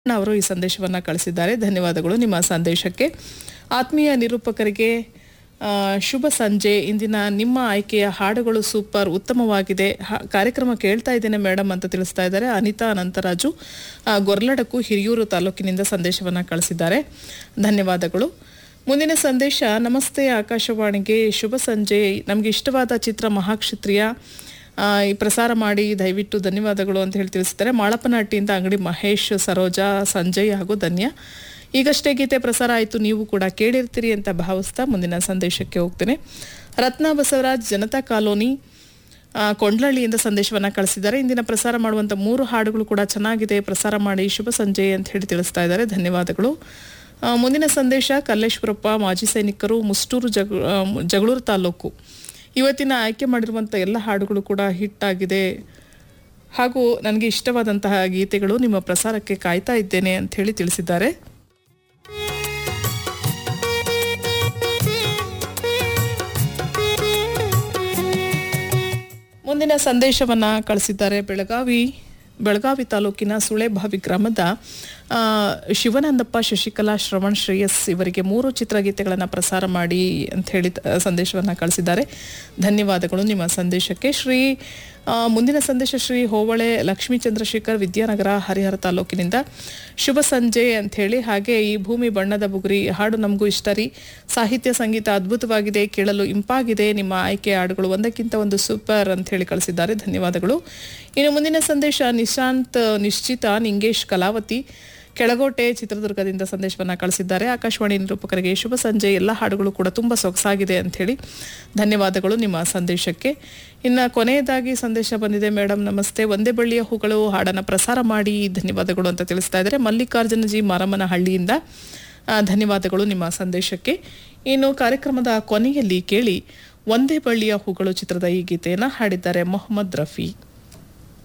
ಅವರು ಈ ಸಂದೇಶವನ್ನ ಕಳಿಸಿದ್ದಾರೆ ಧನ್ಯವಾದಗಳು ನಿಮ್ಮ ಸಂದೇಶಕ್ಕೆ ಆತ್ಮೀಯ ನಿರೂಪಕರಿಗೆ ಆ, ಶುಭ ಸಂಜೆ ಇಂದಿನ ನಿಮ್ಮ ಆಯ್ಕೆಯ ಹಾಡುಗಳು ಸೂಪರ್ ಉತ್ತಮವಾಗಿದೆ ಹ- ಕಾರ್ಯಕ್ರಮ ಕೇಳ್ತಾ ಇದ್ದೇನೆ ಮೇಡಮ್ ಅಂತ ತಿಳಿಸ್ತಾ ಇದ್ದಾರೆ ಅನಿತಾ ಅನಂತರಾಜು ಆ, ಗೊರ್ಲಡಕು ಹಿರಿಯೂರು ತಾಲೂಕಿನಿಂದ ಸಂದೇಶವನ್ನ ಕಳಿಸಿದ್ದಾರೆ ಧನ್ಯವಾದಗಳು ಮುಂದಿನ ಸಂದೇಶ ನಮಸ್ತೆ ಆಕಾಶವಾಣಿಗೆ ಶುಭ ಸಂಜೆ ನಮಗೆ ಇಷ್ಟವಾದ ಚಿತ್ರ ಮಹಾಕ್ಷತ್ರಿಯ ಆ, ಈ ಪ್ರಸಾರ ಮಾಡಿ ದಯವಿಟ್ಟು ಧನ್ಯವಾದಗಳು ಅಂತ ಹೇಳಿ ತಿಳಿಸಿದ್ದಾರೆ ಮಾಳಪ್ಪನಹಟ್ಟಿಯಿಂದ ಅಂಗಡಿ ಮಹೇಶ್ ಸರೋಜಾ ಸಂಜಯ್ ಹಾಗೂ ಧನ್ಯ ಈಗಷ್ಟೇ ಗೀತೆ ಪ್ರಸಾರ ಆಯಿತು ನೀವು ಕೂಡ ಕೇಳಿರ್ತೀರಿ ಅಂತ ಭಾವಿಸ್ತಾ ಮುಂದಿನ ಸಂದೇಶಕ್ಕೆ ಹೋಗ್ತೇನೆ ರತ್ನ ಬಸವರಾಜ್ ಜನತಾ ಕಾಲೋನಿ ಆ, ಕೊಂಡ್ಲಳ್ಳಿಯಿಂದ ಸಂದೇಶವನ್ನ ಕಳಿಸಿದ್ದಾರೆ ಇಂದಿನ ಪ್ರಸಾರ ಮಾಡುವಂತ ಮೂರು ಹಾಡುಗಳು ಕೂಡ ಚೆನ್ನಾಗಿದೆ ಪ್ರಸಾರ ಮಾಡಿ ಶುಭ ಸಂಜೆ ಅಂತ ಹೇಳಿ ತಿಳಿಸ್ತಾ ಇದ್ದಾರೆ ಧನ್ಯವಾದಗಳು ಆ, ಮುಂದಿನ ಸಂದೇಶ ಕಲ್ಲೇಶ್ವರಪ್ಪ ಮಾಜಿ ಸೈನಿಕರು ಮುಷ್ಟೂರು ಜಗ ಆ, ಜಗಳೂರು ತಾಲೂಕು ಇವತ್ತಿನ ಆಯ್ಕೆ ಮಾಡಿರುವಂಥ ಎಲ್ಲ ಹಾಡುಗಳು ಕೂಡ ಹಿಟ್ ಆಗಿದೆ ಹಾಗೂ ನನಗೆ ಇಷ್ಟವಾದಂತಹ ಗೀತೆಗಳು ನಿಮ್ಮ ಪ್ರಸಾರಕ್ಕೆ ಕಾಯ್ತಾ ಇದ್ದೇನೆ ಅಂತ ಹೇಳಿ ತಿಳಿಸಿದ್ದಾರೆ ಮುಂದಿನ ಸಂದೇಶವನ್ನ ಕಳಿಸಿದ್ದಾರೆ ಬೆಳಗಾವಿ ಬೆಳಗಾವಿ ತಾಲೂಕಿನ ಸುಳೆಭಾವಿ ಗ್ರಾಮದ ಆ, ಶಿವನಂದಪ್ಪ ಶಶಿಕಲಾ ಶ್ರವಣ್ ಶ್ರೇಯಸ್ ಇವರಿಗೆ ಮೂರು ಚಿತ್ರಗೀತೆಗಳನ್ನು ಪ್ರಸಾರ ಮಾಡಿ ಅಂತ ಹೇಳಿ ತ- ಸಂದೇಶವನ್ನ ಕಳಿಸಿದ್ದಾರೆ ಧನ್ಯವಾದಗಳು ನಿಮ್ಮ ಸಂದೇಶಕ್ಕೆ ಶ್ರೀ ಆ, ಮುಂದಿನ ಸಂದೇಶ ಶ್ರೀ ಹೋವಳೆ ಲಕ್ಷ್ಮೀ ಚಂದ್ರಶೇಖರ್ ವಿದ್ಯಾನಗರ ಹರಿಹರ ತಾಲೂಕಿನಿಂದ ಶುಭ ಸಂಜೆ ಅಂತ ಹೇಳಿ ಹಾಗೆ ಈ ಭೂಮಿ ಬಣ್ಣದ ಬುಗುರಿ ಹಾಡು ನಮಗೂ ಇಷ್ಟ ರೀ ಸಾಹಿತ್ಯ ಸಂಗೀತ ಅದ್ಭುತವಾಗಿದೆ ಕೇಳಲು ಇಂಪಾಗಿದೆ ನಿಮ್ಮ ಆಯ್ಕೆ ಹಾಡುಗಳು ಒಂದಕ್ಕಿಂತ ಒಂದು ಸೂಪರ್ ಅಂತ ಹೇಳಿ ಕಳಿಸಿದ್ದಾರೆ ಧನ್ಯವಾದಗಳು ಇನ್ನು ಮುಂದಿನ ಸಂದೇಶ ನಿಶಾಂತ್ ನಿಶ್ಚಿತ ನಿಂಗೇಶ್ ಕಲಾವತಿ ಕೆಳಗೋಟೆ ಚಿತ್ರದುರ್ಗದಿಂದ ಸಂದೇಶವನ್ನ ಕಳಿಸಿದ್ದಾರೆ ಆಕಾಶವಾಣಿ ನಿರೂಪಕರಿಗೆ ಶುಭ ಸಂಜೆ ಎಲ್ಲ ಹಾಡುಗಳು ಕೂಡ ತುಂಬ ಸೊಗಸಾಗಿದೆ ಅಂತ ಹೇಳಿ ಧನ್ಯವಾದಗಳು ನಿಮ್ಮ ಸಂದೇಶಕ್ಕೆ ಇನ್ನು ಕೊನೆಯದಾಗಿ ಸಂದೇಶ ಬಂದಿದೆ ಮೇಡಮ್ ನಮಸ್ತೆ ಒಂದೇ ಬಳ್ಳಿಯ ಹೂಗಳು ಹಾಡನ್ನು ಪ್ರಸಾರ ಮಾಡಿ ಧನ್ಯವಾದಗಳು ಅಂತ ತಿಳಿಸ್ತಾ ಇದ್ದಾರೆ ಮಲ್ಲಿಕಾರ್ಜುನ ಜಿ ಮಾರಮ್ಮನ ಹಳ್ಳಿಯಿಂದ ಆ, ಧನ್ಯವಾದಗಳು ನಿಮ್ಮ ಸಂದೇಶಕ್ಕೆ ಇನ್ನು ಕಾರ್ಯಕ್ರಮದ ಕೊನೆಯಲ್ಲಿ ಕೇಳಿ ಒಂದೇ ಬಳ್ಳಿಯ ಹೂಗಳು ಚಿತ್ರದ ಈ ಗೀತೆಯನ್ನು ಹಾಡಿದ್ದಾರೆ ಮೊಹಮ್ಮದ್ ರಫಿ